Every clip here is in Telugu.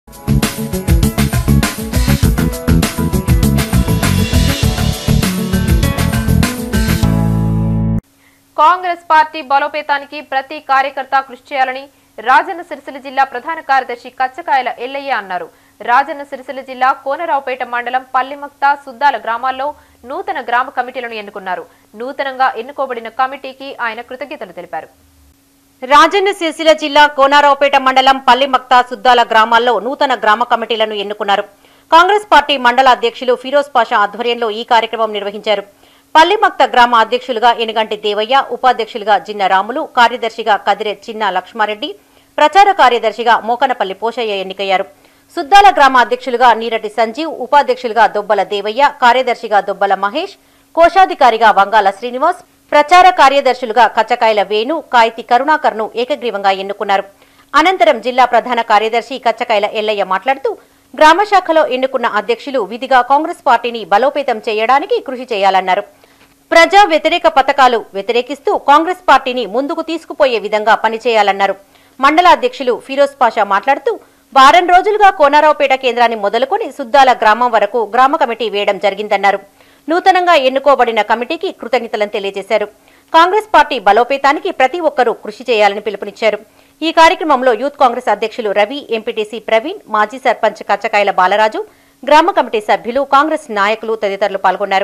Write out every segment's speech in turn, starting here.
కాంగ్రెస్ పార్టీ బలోపేతానికి ప్రతి కార్యకర్త కృషి చేయాలని రాజన్న సిరిసిల్ల జిల్లా ప్రధాన కార్యదర్శి కచ్చకాయల ఎల్లయ్య అన్నారు రాజన్న సిరిసిల్ల జిల్లా కోనరావుపేట మండలం పల్లిమక్త సుద్దాల గ్రామాల్లో నూతన గ్రామ కమిటీలను ఎన్నుకున్నారు నూతనంగా ఎన్నుకోబడిన కమిటీకి ఆయన కృతజ్ఞతలు తెలిపారు రాజన్న సిరిసిల్ల జిల్లా కోనారావుపేట మండలం పల్లిమక్త సుద్దాల గ్రామాల్లో నూతన గ్రామ కమిటీలను ఎన్నుకున్నారు కాంగ్రెస్ పార్టీ మండల అధ్యక్షులు ఫిరోజ్ పాషా ఆధ్వర్యంలో ఈ కార్యక్రమం నిర్వహించారు పల్లిమక్త గ్రామ అధ్యక్షులుగా ఎనుగంటి దేవయ్య ఉపాధ్యక్షులుగా జిన్న రాములు కార్యదర్శిగా కదిరే చిన్న లక్ష్మారెడ్డి ప్రచార కార్యదర్శిగా మోకనపల్లి పోషయ్య ఎన్నికయ్యారు సుద్దాల గ్రామ అధ్యక్షులుగా నీరటి సంజీవ్ ఉపాధ్యక్షులుగా దొబ్బల దేవయ్య కార్యదర్శిగా దొబ్బల మహేష్ కోశాధికారిగా వంగాల శ్రీనివాస్ ప్రచార కార్యదర్శులుగా కచ్చకాయల వేణు కాయితి కరుణాకర్ను ఏకగ్రీవంగా ఎన్నుకున్నారు అనంతరం జిల్లా ప్రధాన కార్యదర్శి కచ్చకాయల ఎల్లయ్య మాట్లాడుతూ గ్రామ శాఖలో ఎన్నుకున్న అధ్యక్షులు విధిగా కాంగ్రెస్ పార్టీని బలోపేతం చేయడానికి కృషి చేయాలన్నారు ప్రజా వ్యతిరేక పథకాలు వ్యతిరేకిస్తూ కాంగ్రెస్ పార్టీని ముందుకు తీసుకుపోయే విధంగా పనిచేయాలన్నారు మండల అధ్యక్షులు ఫిరోజ్ పాషా మాట్లాడుతూ వారం రోజులుగా కోనారావుపేట కేంద్రాన్ని మొదలుకొని సుద్దాల గ్రామం వరకు గ్రామ కమిటీ వేయడం జరిగిందన్నారు నూతనంగా ఎన్నుకోబడిన కమిటీకి కృతజ్ఞతలను తెలియజేశారు కాంగ్రెస్ పార్టీ బలోపేతానికి ప్రతి ఒక్కరూ కృషి చేయాలని పిలుపునిచ్చారు ఈ కార్యక్రమంలో యూత్ కాంగ్రెస్ అధ్యక్షులు రవి ఎంపీటీసీ ప్రవీణ్ మాజీ సర్పంచ్ కచ్చకాయల బాలరాజు గ్రామ కమిటీ సభ్యులు కాంగ్రెస్ నాయకులు తదితరులు పాల్గొన్నారు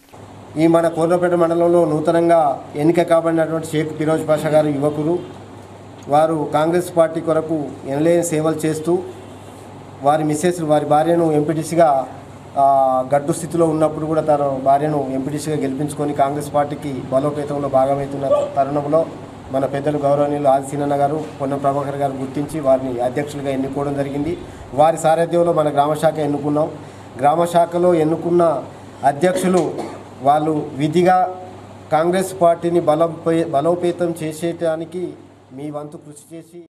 ఈ మన కోర్రపేట మండలంలో నూతనంగా ఎన్నిక కాబడినటువంటి షేక్ ఫిరోజ్ పాషా గారు యువకులు వారు కాంగ్రెస్ పార్టీ కొరకు ఎనలేని సేవలు చేస్తూ వారి మిస్సెస్ వారి భార్యను ఎంపీటీసీగా గడ్డు స్థితిలో ఉన్నప్పుడు కూడా తన భార్యను ఎంపీటీసీగా గెలిపించుకొని కాంగ్రెస్ పార్టీకి బలోపేతంలో భాగమవుతున్న తరుణంలో మన పెద్దలు గౌరవనీయులు ఆది సీనన్న గారు పొన్నం ప్రభాకర్ గారు గుర్తించి వారిని అధ్యక్షులుగా ఎన్నుకోవడం జరిగింది వారి సారథ్యంలో మన గ్రామశాఖ ఎన్నుకున్నాం గ్రామశాఖలో ఎన్నుకున్న అధ్యక్షులు వాళ్ళు విధిగా కాంగ్రెస్ పార్టీని బలం బలోపేతం చేసేటానికి మీ వంతు కృషి చేసి